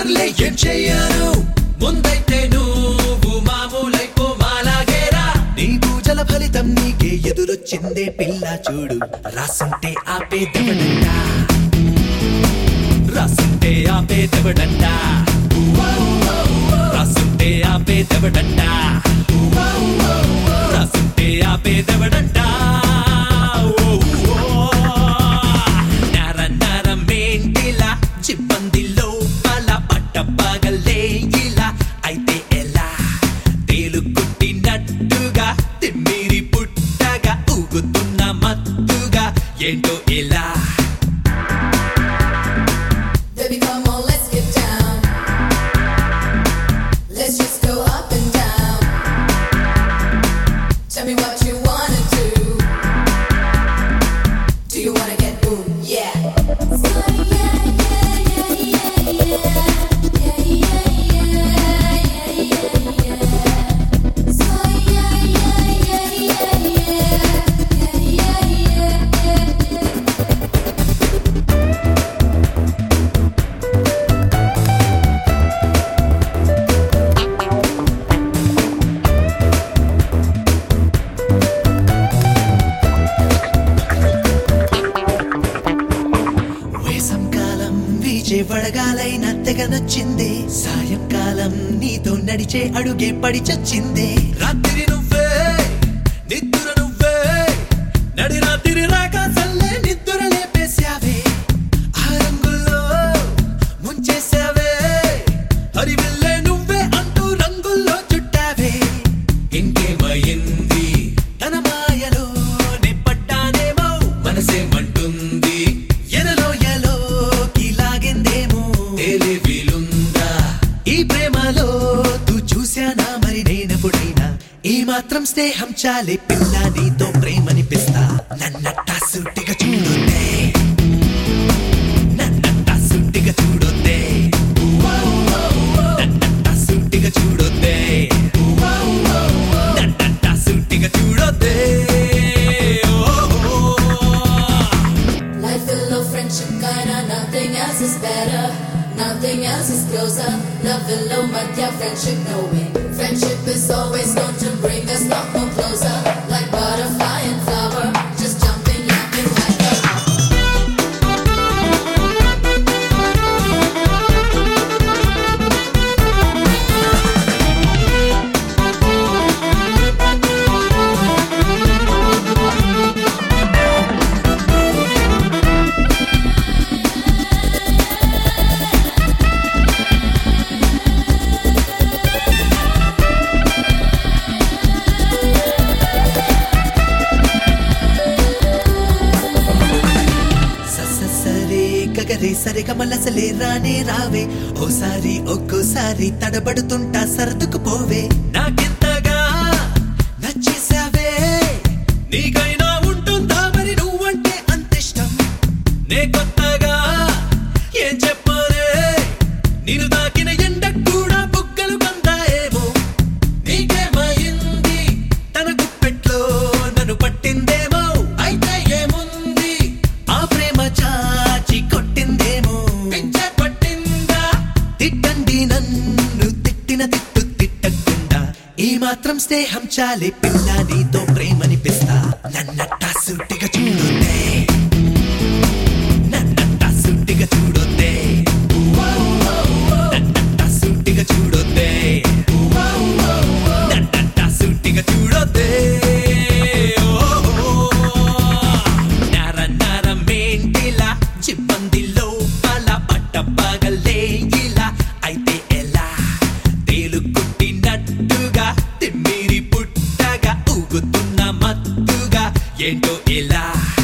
సర్లే ఏం చెయ్యను ముందైతే నువ్వు మామూలైపో మాలాగేరా నీ పూజల ఫలితం నీకే ఎదురొచ్చిందే పిల్ల చూడు రాసుంటే ఆపేదవడంట రాసుంటే ఆపేదవడంట రాసుంటే ఆపేదవడంట రాసుంటే ఆపేదవడంట ఓ, ఓ. నర నరమేంటిలా చిబ్బందిలో పల పట్ట పగలే ఇలా అయితే ఎలా తేలు కుట్టినట్టుగా తిమ్మిరి పుట్టగా ఊగుతున్న మత్తుగా ఏంటో ఇలా Baby, come on, let's get down. Let's just go up and down. Tell me what you wanna do. Do you wanna get boom? Yeah. వేసంకాలం వీచే వడగాలైన తెగ నచ్చింది సాయంకాలం నీతో నడిచే అడుగే పడి చచ్చింది రాత్రి నువ్వే నిద్ర నువ్వే నడి రాత్రి రాక సల్లే నిద్ర లేపేశావే ఆ రంగుల్లో ముంచేశావే హరివిల్లే నువ్వే అంటూ రంగుల్లో చుట్టావే ఇంకేమయింది తన మాయలో నిప్పట్టానేమో మనసేమంటుంది ఎనలో ఎలోకి లాగిందేమో తేలే వీలుందా ఈ ప్రేమలో తూ చూశానా మరి నేనెప్పుడైనా ఈ మాత్రం స్నేహం చాలే పిల్ల నీతో ప్రేమనిపిస్తా నన్నట్టా సుట్టిగా చూడొద్దే నన్నట్టా సుట్టిగా చూడొద్దే నన్నట్టా సుట్టిగా చూడొద్దే నన్నట్టా సుట్టిగా చూడొద్దే ఓ, ఓ, ఓ. Life full of friendship, kinda nothing else is better. Nothing else is closer. Love below, but yeah, friendship no way. Friendship is always going to bring us lot more closer. Like butterfly and flower, just jumping, yapping like a సరే గగరే సరే కమలసలే రానే రావే ఓసారి ఒక్కోసారి తడబడుతుంటా సరదుకు పోవే నాకెంతగా నచ్చేసావే నీకైనా ఉంటుందా మరి నువ్వంటే అంతిష్టం నే కొత్తగా ఏం చెప్పరే నేను తాకిన ఎండ కూడా బుగ్గలు కందాయేమో నీకేమైంది తన గుప్పెట్లో నన్ను పట్టిందేమో అయితే ఏముంది ఆ ప్రేమ చాచి కొట్టిందేమో పిచ్చ పట్టిందా తిట్టండి నన్ను తిట్టిన తిట్టు తిట్టకుండా ఈ మాత్రం స్నేహం చాలే పిల్ల నీతో ప్రేమనిపిస్తా నన్నట్టా సూటిగా చూడొద్దే నన్నట్టా సూటిగా చూడొద్దే నన్నట్టా సూటిగా చూడొద్దే నన్నట్టా సూటిగా చూడొద్దే ఓ, ఓ. నర నరమేంటిలా చిబ్బందిలో పల పట్ట పగలే ఇలా అయితే ఎలా తేలు కుట్టినట్టుగా తిమ్మిరి పుట్టగా ఊగుతున్న మత్తుగా ఏంటో ఇలా